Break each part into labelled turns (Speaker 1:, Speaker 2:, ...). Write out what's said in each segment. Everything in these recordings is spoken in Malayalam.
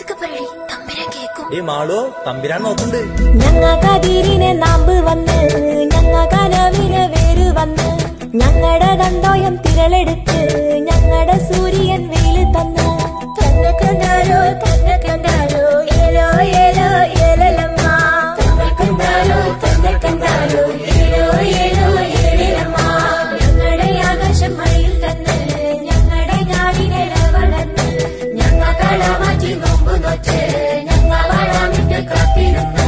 Speaker 1: പതുക്കെ പറയടി തമ്പുരാൻ കേക്കും
Speaker 2: ഏ മാളോ തമ്പിരാൻ നോക്കുന്നുണ്ട്
Speaker 3: ഞങ്ങ കതിരിനെ നാമ്പ് വന്ന് ഞങ്ങ കനവിന് വേര് വന്ന് ഞങ്ങടെ ഗന്ധോയം തിരളെടുത്ത് ഞങ്ങടെ സൂര്യൻ വെയില് തന്ന് തന്നെ കണ്ടാലോ തന്നെ കണ്ടാലോ ഏലോ ഏലോ ഏലലമ്മ തന്നെ കണ്ടാലോ തന്നെ കണ്ടാലോ ഏലോ ഏലോ ഏലലമ്മ ഞങ്ങളുടെ ആകാശം മഴയിൽ തന്ന് ഞങ്ങളുടെ ഞാടിനെ വളർന്ന് ഞങ്ങ കള മാറ്റി നോമ്പ് നോറ്റ് ഞങ്ങ വളമിട്ട് കാത്തിരുന്ന്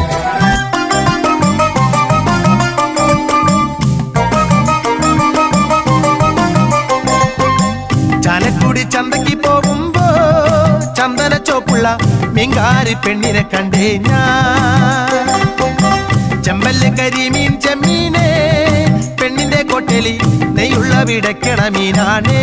Speaker 4: ചാലക്കുടി ചന്തയ്ക്ക് പോകുമ്പോ ചന്ദന ചോപ്പുള്ള മീൻകാരി പെണ്ണിനെ കണ്ടേ ഞാൻ ചെമ്പല്ല് കരിമീൻ ചെമ്മീനെ പെണ്ണിന്റെ കൊട്ടലി നെയ്യുള്ള വിടക്കണ മീനാണേ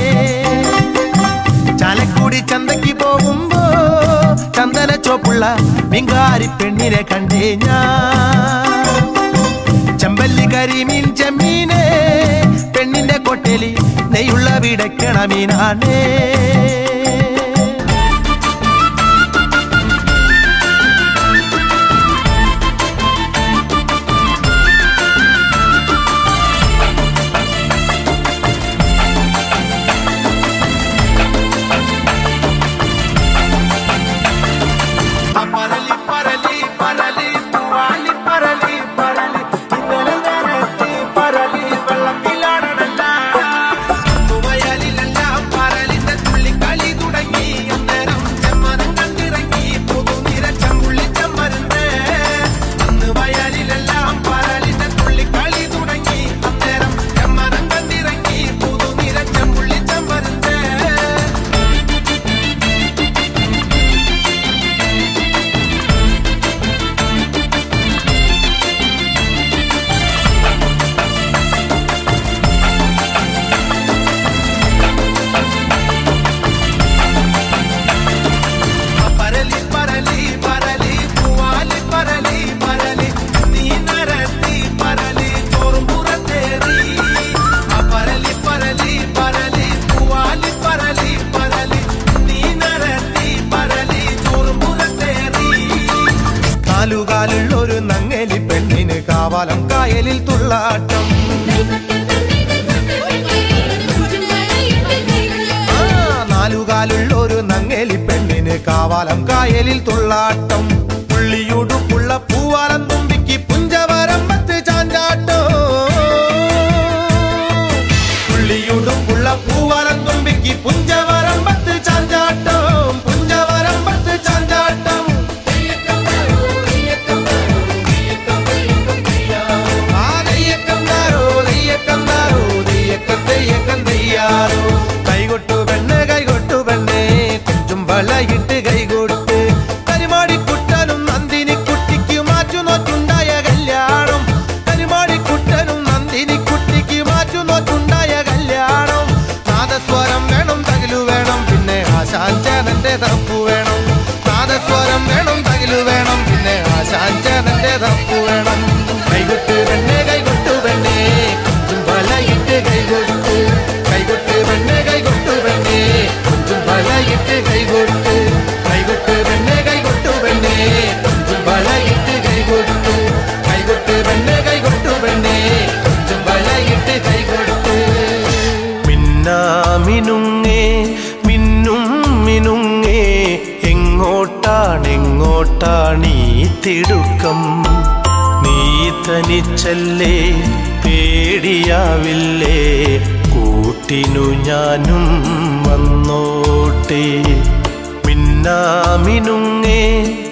Speaker 4: ചാലക്കുടി ചന്തയ്ക്ക് പോകുമ്പോ ചന്ദന ചോപ്പുള്ള മീൻകാരി പെണ്ണിനെ കണ്ടേ ഞാൻ ചെമ്പല്ലി കരിമീൻ ചെമ്മീനെ പെണ്ണിന്റെ കൊട്ടലി നെയ്യുള്ള വിടക്കണ മീനാണേ പരലി പരലി പരലി പൂവാലി പരലി പരലി ഇന്നലെ നേരത്തെ പരലി വെള്ളത്തിലാടണല്ല വയലിലെല്ലാം പരലിന്റെ തുള്ളി കളി തുടങ്ങി അന്നേരം ചെമ്മനം കണ്ടിറങ്ങി പുതുനിര ചമ്പുള്ളി ചെമ്മരുന്ന് അന്ന് വയലിലെല്ലാം പരലിന്റെ തുള്ളി കളി തുടങ്ങി അന്നേരം ചെമ്മനം കണ്ടിറങ്ങി പുതുനിര ചെമ്പുള്ളി ചെമ്മരുന്ന് പരലി പരലി പരലി പൂവാലി പരലി പരലി നീ നരത്തി പരലി ചോറും പുറത്തേറി ആ പരലി പരലി പരലി പൂവാലി പരലി പരലി നീ നരത്തി പരലി ചോറും പുറത്തേറി നാലുകാലുള്ളൊരു നങ്ങലി പെണ്ണിന് കാവാലം കായലിൽ തുള്ളാട്ടം ആ, നാലുകാലുള്ളൊരു നങ്ങലി പെണ്ണിന് കാവാലം കായലിൽ തുള്ളാട്ടം പുള്ളിയുടുപ്പുള്ള പൂവാലം തുമ്പിക്ക് പുഞ്ചവരമ്പത്ത് ചാഞ്ചാട്ടോ പുള്ളിയുടുപ്പുള്ള പൂവാലം തുമ്പിക്ക് പുഞ്ചവരമ്പത്ത് ചാഞ്ചാട്ടം പുഞ്ചവരമ്പത്ത് ചാഞ്ചാട്ടം ആ നെയ്യക്കം താരോ നെയ്യക്കം താരോ നെയ്യക്കം തെയ്യക്കം തെയ്യാറോ കൈകൊട്ടു പെണ്ണ് കൈകൊട്ടു പെണ്ണേ കൊഞ്ചും വളയിട്ട് കൈകൊടുത്ത് കരിമാടിക്കുട്ടനും നന്ദിനി കുട്ടിക്ക് മാറ്റു നോറ്റുണ്ടായ കല്യാണം കരിമാടിക്കുട്ടനും നന്ദിനി കുട്ടിക്ക് മാറ്റു നോറ്റുണ്ടായ കല്യാണം നാദസ്വരം വേണം തകിലു വേണം പിന്നെ ആശാഞ്ചാനന്റെ തപ്പു വേണം നാദസ്വരം വേണം തകിലു വേണം പിന്നെ ആശാഞ്ചാനന്റെ തപ്പു വേണം കൈകൊട്ട് പെണ്ണേ കൈകൊട്ടു പെണ്ണേ കൊഞ്ചും വലയിട്ട് കൈകൊടുത്ത് കൈകൊട്ട് പെണ്ണേ കൈകൊട്ടു പെണ്ണേ കൊഞ്ചും വലയിട്ട് കൈകൊടുത്ത് കൈകൊട്ട് പെണ്ണേ കൈകൊട്ടു പെണ്ണേ കൊഞ്ചും വലയിട്ട് കൈകൊടുത്ത് കൈകൊട്ട് പെണ്ണേ കൈകൊട്ടു പെണ്ണേ കൊഞ്ചും വലയിട്ട് കൈകൊടുത്ത് മിന്നാമിനുങ്ങേ മിന്നും മിനുങ്ങേ എങ്ങോട്ടാണെങ്ങോട്ടാണീ തിടുക്കം നീ തനിച്ചല്ലേ പേടിയാവില്ലേ കൂട്ടിനു ഞാനും വന്നോട്ടെ മിന്നാമിനുങ്ങേ